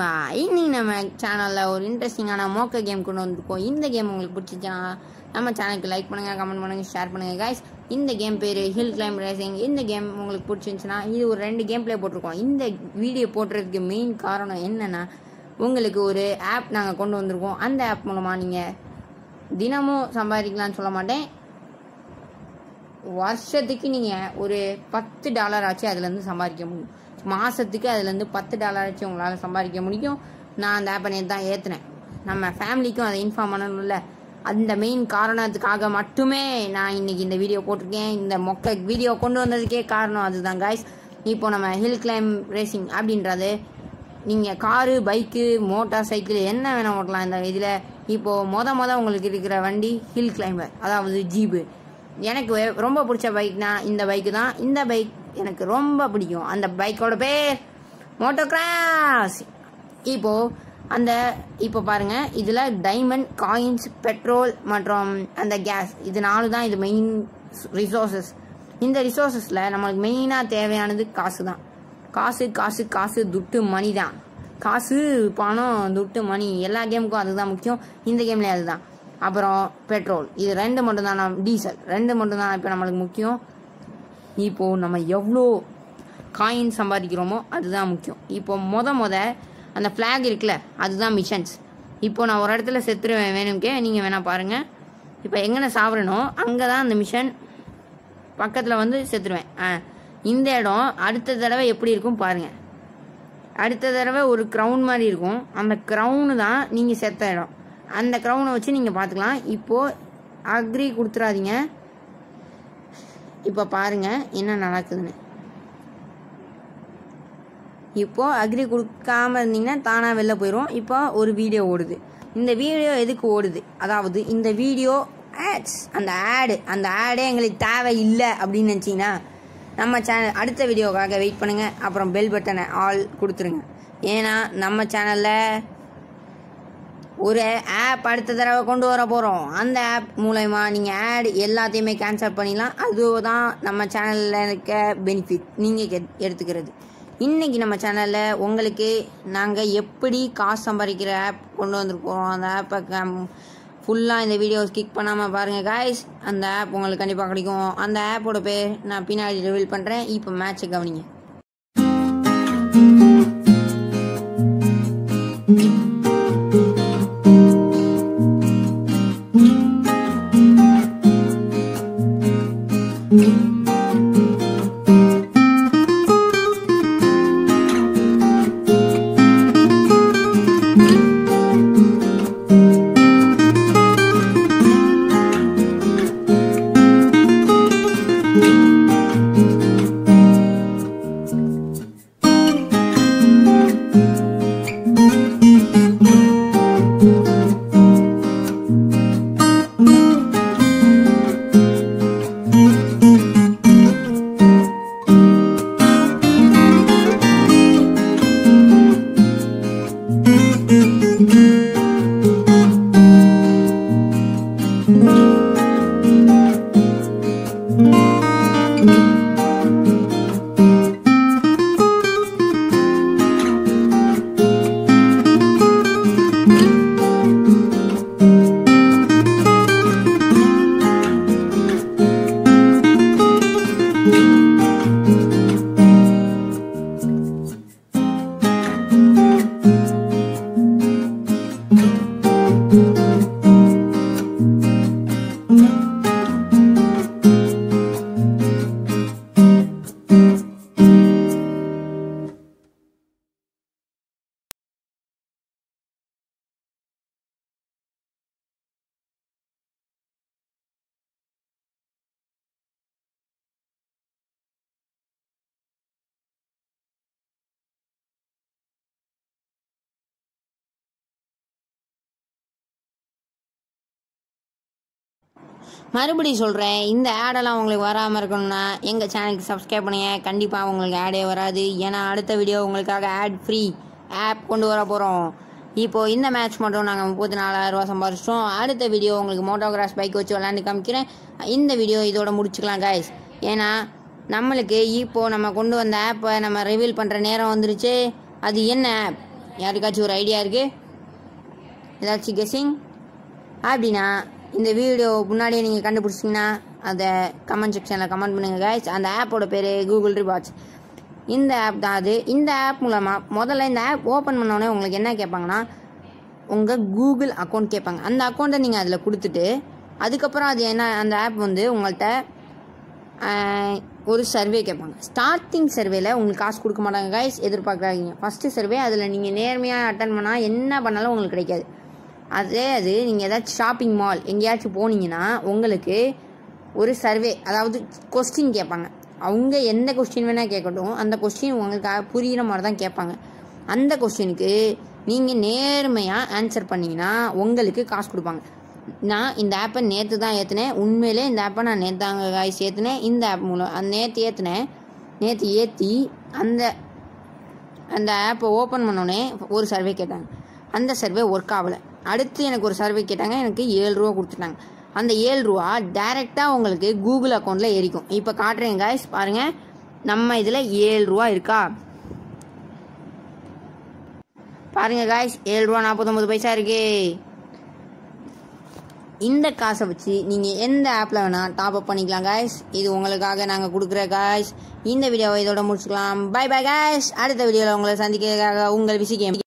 நண்பா இன்னைக்கு நம்ம சேனலில் ஒரு இன்ட்ரெஸ்டிங்கான மோக்க கேம் கொண்டு வந்திருக்கோம் இந்த கேம் உங்களுக்கு பிடிச்சிச்சுன்னா நம்ம சேனலுக்கு லைக் பண்ணுங்கள் கமெண்ட் பண்ணுங்கள் ஷேர் பண்ணுங்கள் guys இந்த கேம் பேர் ஹில் கிளைம் ரேசிங் இந்த கேம் உங்களுக்கு பிடிச்சிருந்துச்சுன்னா இது ஒரு ரெண்டு கேம் ப்ளே போட்டிருக்கோம் இந்த வீடியோ போடுறதுக்கு மெயின் காரணம் என்னென்னா உங்களுக்கு ஒரு ஆப் நாங்கள் கொண்டு வந்திருக்கோம் அந்த ஆப் மூலமாக நீங்கள் தினமும் சம்பாதிக்கலாம்னு சொல்ல மாட்டேன் வருஷத்துக்கு நீங்கள் ஒரு பத்து டாலர் ஆச்சு அதுலேருந்து சம்பாதிக்க முடியும் மாதத்துக்கு அதுலேருந்து பத்து டாலர் ஆச்சு உங்களால் சம்பாதிக்க முடியும் நான் அந்த ஆப்பை நேற்று தான் ஏற்றினேன் நம்ம ஃபேமிலிக்கும் அதை இன்ஃபார்ம் பண்ணணும்ல அந்த மெயின் காரணத்துக்காக மட்டுமே நான் இன்னைக்கு இந்த வீடியோ போட்டிருக்கேன் இந்த மொக்க வீடியோ கொண்டு வந்ததுக்கே காரணம் அதுதான் காய்ஸ் இப்போ நம்ம ஹில் கிளைம் ரேசிங் அப்படின்றது நீங்கள் காரு பைக்கு மோட்டார் சைக்கிள் என்ன வேணால் ஓட்டலாம் இந்த இதில் இப்போது மொத மொத உங்களுக்கு இருக்கிற வண்டி ஹில் கிளைம்பர் அதாவது ஜீப்பு எனக்கு வெ- ரொம்ப பிடிச்ச பைக்னா இந்த பைக்கு தான் இந்த பைக் எனக்கு ரொம்ப பிடிக்கும் அந்த பைக்கோட பேர் மோட்டோ கிராஸ் இப்போ அந்த இப்போ பாருங்க இதில் டைமண்ட் காயின்ஸ் பெட்ரோல் மற்றும் அந்த கேஸ் இது நாலு தான் இது மெயின் ரிசோர்சஸ் இந்த ரிசோர்சஸில் நம்மளுக்கு மெயினாக தேவையானது காசு தான் காசு காசு காசு துட்டு மணி தான் காசு பணம் துட்டு மணி எல்லா கேமுக்கும் அதுதான் முக்கியம் இந்த கேம்லேயும் அதுதான் அப்புறம் பெட்ரோல் இது ரெண்டு மட்டும் தான் நம்ம டீசல் ரெண்டு மட்டும் தான் இப்போ நம்மளுக்கு முக்கியம் இப்போது நம்ம எவ்வளோ காயின் சம்பாதிக்கிறோமோ அதுதான் முக்கியம் இப்போ மொத மொத அந்த ஃப்ளாக் இருக்குல்ல அதுதான் மிஷன்ஸ் இப்போ நான் ஒரு இடத்துல செத்துருவேன் வேணும்க்கே நீங்கள் வேணால் பாருங்கள் இப்போ எங்கே சாப்பிடனோ அங்கே தான் அந்த மிஷன் பக்கத்தில் வந்து செத்துருவேன் ஆ இந்த இடம் அடுத்த தடவை எப்படி இருக்கும் பாருங்கள் அடுத்த தடவை ஒரு க்ரௌன் மாதிரி இருக்கும் அந்த க்ரௌனு தான் நீங்கள் செத்த இடம் அந்த க்ரௌனை வச்சு நீங்கள் பார்த்துக்கலாம் இப்போது அக்ரி கொடுத்துறாதீங்க இப்போ பாருங்க என்ன நடக்குதுன்னு இப்போ அக்ரி கொடுக்காம இருந்தீங்கன்னா தானாக வெளில போயிடும் இப்போ ஒரு வீடியோ ஓடுது இந்த வீடியோ எதுக்கு ஓடுது அதாவது இந்த வீடியோ ஆட்ஸ் அந்த ஆடு அந்த ஆடே எங்களுக்கு தேவை இல்லை அப்படின்னு நினச்சிங்கன்னா நம்ம சேனல் அடுத்த வீடியோக்காக வெயிட் பண்ணுங்கள் அப்புறம் பெல் பட்டனை ஆல் கொடுத்துருங்க ஏன்னா நம்ம சேனலில் ஒரு ஆப் அடுத்த தடவை கொண்டு வர போகிறோம் அந்த ஆப் மூலயமா நீங்கள் ஆட் எல்லாத்தையுமே கேன்சல் பண்ணிடலாம் அதுதான் நம்ம சேனலில் இருக்க பெனிஃபிட் நீங்கள் எடுத்துக்கிறது இன்றைக்கி நம்ம சேனலில் உங்களுக்கு நாங்கள் எப்படி காசு சம்பாதிக்கிற ஆப் கொண்டு வந்திருக்கோம் அந்த ஆப்பை ஃபுல்லாக இந்த வீடியோ ஸ்கிக் பண்ணாமல் பாருங்கள் காய்ஸ் அந்த ஆப் உங்களுக்கு கண்டிப்பாக கிடைக்கும் அந்த ஆப்போட பேர் நான் பின்னாடி ரிவீல் பண்ணுறேன் இப்போ மேட்ச்சை கவனிங்க மறுபடியும் சொல்கிறேன் இந்த ஆடெல்லாம் உங்களுக்கு வராமல் இருக்கணும்னா எங்கள் சேனலுக்கு சப்ஸ்கிரைப் பண்ணுங்க கண்டிப்பாக உங்களுக்கு ஆடே வராது ஏன்னா அடுத்த வீடியோ உங்களுக்காக ஆட் ஃப்ரீ ஆப் கொண்டு வர போகிறோம் இப்போது இந்த மேட்ச் மட்டும் நாங்கள் முப்பத்தி நாலாயிரரூவா சம்பாதிச்சிட்டோம் அடுத்த வீடியோ உங்களுக்கு மோட்டோகிராஸ் பைக் வச்சு விளாண்டு காமிக்கிறேன் இந்த வீடியோ இதோட முடிச்சுக்கலாம் guys ஏன்னா நம்மளுக்கு இப்போது நம்ம கொண்டு வந்த ஆப்பை நம்ம ரிவீல் பண்ணுற நேரம் வந்துருச்சு அது என்ன ஆப் யாருக்காச்சும் ஒரு ஐடியா இருக்குது ஏதாச்சும் கெஸ்ஸிங் அப்படின்னா இந்த வீடியோ முன்னாடியே நீங்கள் கண்டுபிடிச்சிங்கன்னா அதை கமெண்ட் செக்ஷனில் கமெண்ட் பண்ணுங்கள் guys அந்த ஆப்போட பேர் கூகுள் ரிவாட்ச் இந்த ஆப் தான் அது இந்த ஆப் மூலமாக முதல்ல இந்த ஆப் ஓப்பன் பண்ணோடனே உங்களுக்கு என்ன கேட்பாங்கன்னா உங்கள் கூகுள் அக்கௌண்ட் கேட்பாங்க அந்த அக்கௌண்ட்டை நீங்கள் அதில் கொடுத்துட்டு அதுக்கப்புறம் அது என்ன அந்த ஆப் வந்து உங்கள்கிட்ட ஆஹ், ஒரு சர்வே கேட்பாங்க ஸ்டார்டிங் சர்வேல உங்களுக்கு காசு கொடுக்க மாட்டாங்க கைஸ் எதிர்பார்க்குறாங்க ஃபஸ்ட்டு சர்வே அதில் நீங்கள் நேர்மையாக அட்டன் பண்ணால் என்ன பண்ணாலும் உங்களுக்கு கிடைக்காது அதே அது நீங்கள் ஏதாச்சும் ஷாப்பிங் மால் எங்கேயாச்சும் போனீங்கன்னா உங்களுக்கு ஒரு சர்வே அதாவது கொஸ்டின் கேட்பாங்க அவங்க எந்த கொஸ்டின் வேணால் கேட்கட்டும் அந்த கொஸ்டின் உங்களுக்கு புரிகிற மாதிரி தான் கேட்பாங்க அந்த கொஸ்டினுக்கு நீங்கள் நேர்மையாக ஆன்சர் பண்ணீங்கன்னா உங்களுக்கு காசு கொடுப்பாங்க நான் இந்த ஆப்பை நேற்று தான் ஏற்றினேன் உண்மையிலே இந்த ஆப்பை நான் நேற்று தாங்க காய்ஸ் ஏற்றினேன் இந்த ஆப் மூலம் அந்த நேற்று ஏற்றினேன் நேற்று ஏற்றி அந்த அந்த ஆப்பை ஓப்பன் பண்ணோடனே ஒரு சர்வே கேட்டாங்க அந்த சர்வே ஒர்க் ஆகலை அடுத்து எனக்கு ஒரு சர்வே கேட்டாங்க எனக்கு ஏழு ரூபா கொடுத்துட்டாங்க அந்த ஏழு ரூபா டைரெக்டாக உங்களுக்கு கூகுள் அக்கௌண்ட்டில் ஏறிக்கும் இப்போ காட்டுறேன் காய்ஸ் பாருங்கள் நம்ம இதில் ஏழு ரூபா இருக்கா பாருங்க காய்ஸ் ஏழு ரூபா நாற்பத்தொம்பது பைசா இருக்கு இந்த காசை வச்சு நீங்கள் எந்த ஆப்பில் வேணால் டாப் அப் பண்ணிக்கலாம் காய்ஸ் இது உங்களுக்காக நாங்கள் கொடுக்குற காய்ஸ் இந்த வீடியோவை இதோட முடிச்சுக்கலாம் பை பை காய்ஸ் அடுத்த வீடியோவில் உங்களை சந்திக்கிறதுக்காக உங்கள் விசிகேம்